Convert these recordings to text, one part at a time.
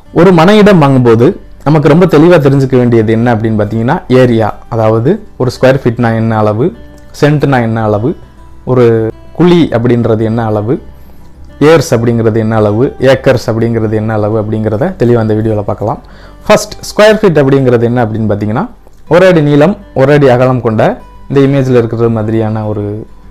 ஒரு மன இடம் வாங்கும்போது நமக்கு ரொம்ப தெளிவாக தெரிஞ்சுக்க வேண்டியது என்ன அப்படின்னு பார்த்தீங்கன்னா ஏரியா அதாவது ஒரு ஸ்கொயர் ஃபீட்னா என்ன அளவு சென்ட்னா என்ன அளவு ஒரு குழி அப்படின்றது என்ன அளவு ஏர்ஸ் அப்படிங்கிறது என்ன அளவு ஏக்கர்ஸ் அப்படிங்கிறது என்ன அளவு அப்படிங்கிறத தெளிவாக அந்த வீடியோவில் பார்க்கலாம் ஃபர்ஸ்ட் ஸ்கொயர் ஃபீட் அப்படிங்கிறது என்ன அப்படின்னு பார்த்தீங்கன்னா ஒரு அடி நீளம் ஒரு அடி அகலம் கொண்ட இந்த இமேஜில் இருக்கிற மாதிரியான ஒரு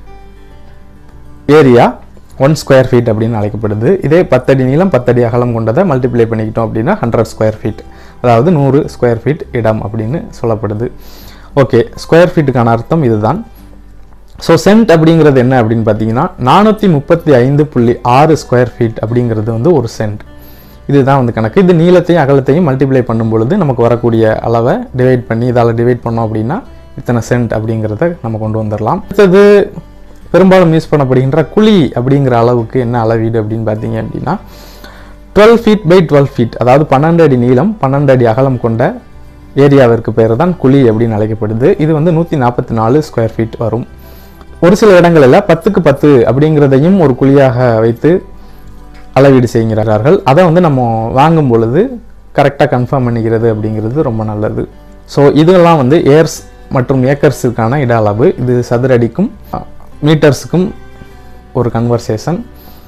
ஏரியா ஒன் ஸ்கொயர் ஃபீட் அப்படின்னு அழைக்கப்படுது இதே பத்தடி நீளம் பத்தடி அகலம் கொண்டதை மல்டிப்ளை பண்ணிக்கிட்டோம் அப்படின்னா ஹண்ட்ரட் ஸ்கொயர் ஃபீட் அதாவது நூறு ஸ்கொயர் ஃபீட் இடம் அப்படின்னு சொல்லப்படுது ஓகே ஸ்கொயர் ஃபீட்டுக்கான அர்த்தம் இதுதான் ஸோ சென்ட் அப்படிங்கிறது என்ன அப்படின்னு பார்த்தீங்கன்னா நானூற்றி முப்பத்தி ஐந்து புள்ளி ஆறு ஸ்கொயர் ஃபீட் அப்படிங்கிறது வந்து ஒரு சென்ட் இதுதான் வந்து கணக்கு இது நீளத்தையும் அகலத்தையும் மல்டிப்ளை பண்ணும் பொழுது நமக்கு வரக்கூடிய அளவை டிவைட் பண்ணி இதால் டிவைட் பண்ணோம் அப்படின்னா இத்தனை சென்ட் அப்படிங்கிறத நம்ம கொண்டு வந்துடலாம் அடுத்தது பெரும்பாலும் யூஸ் பண்ணப்படுகின்ற குழி அப்படிங்கிற அளவுக்கு என்ன அளவீடு அப்படின்னு பார்த்தீங்க அப்படின்னா twelve feet by twelve feet அதாவது பன்னெண்டு அடி நீளம் பன்னெண்டு அடி அகலம் கொண்ட ஏரியாவிற்கு பேர் தான் குழி அப்படின்னு அழைக்கப்படுது இது வந்து நூற்றி நாற்பத்தி நாலு ஸ்கொயர் ஃபீட் வரும் ஒரு சில இடங்களில் பத்துக்கு பத்து அப்படிங்கிறதையும் ஒரு குழியாக வைத்து அளவீடு செய்கிறார்கள் அதை வந்து நம்ம வாங்கும் பொழுது கரெக்டாக கன்ஃபார்ம் பண்ணிக்கிறது அப்படிங்கிறது ரொம்ப நல்லது ஸோ இதெல்லாம் வந்து ஏர்ஸ் மற்றும் ஏக்கர்ஸுக்கான இட அளவு இது சதுரடிக்கும் மீட்டர்ஸுக்கும் ஒரு கன்வர்சேஷன்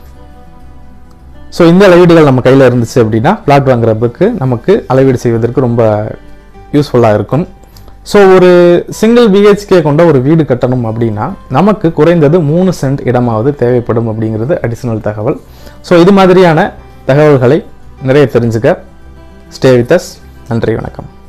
ஸோ இந்த அளவீடுகள் நம்ம கையில் இருந்துச்சு அப்படின்னா பிளாட் வாங்குறதுக்கு நமக்கு அளவீடு செய்வதற்கு ரொம்ப யூஸ்ஃபுல்லாக இருக்கும் ஸோ ஒரு சிங்கிள் பிஹெச்கே கொண்ட ஒரு வீடு கட்டணும் அப்படின்னா நமக்கு குறைந்தது மூணு சென்ட் இடமாவது தேவைப்படும் அப்படிங்கிறது அடிஷனல் தகவல் ஸோ இது மாதிரியான தகவல்களை நிறைய தெரிஞ்சுக்க ஸ்டே வித் அஸ் நன்றி வணக்கம்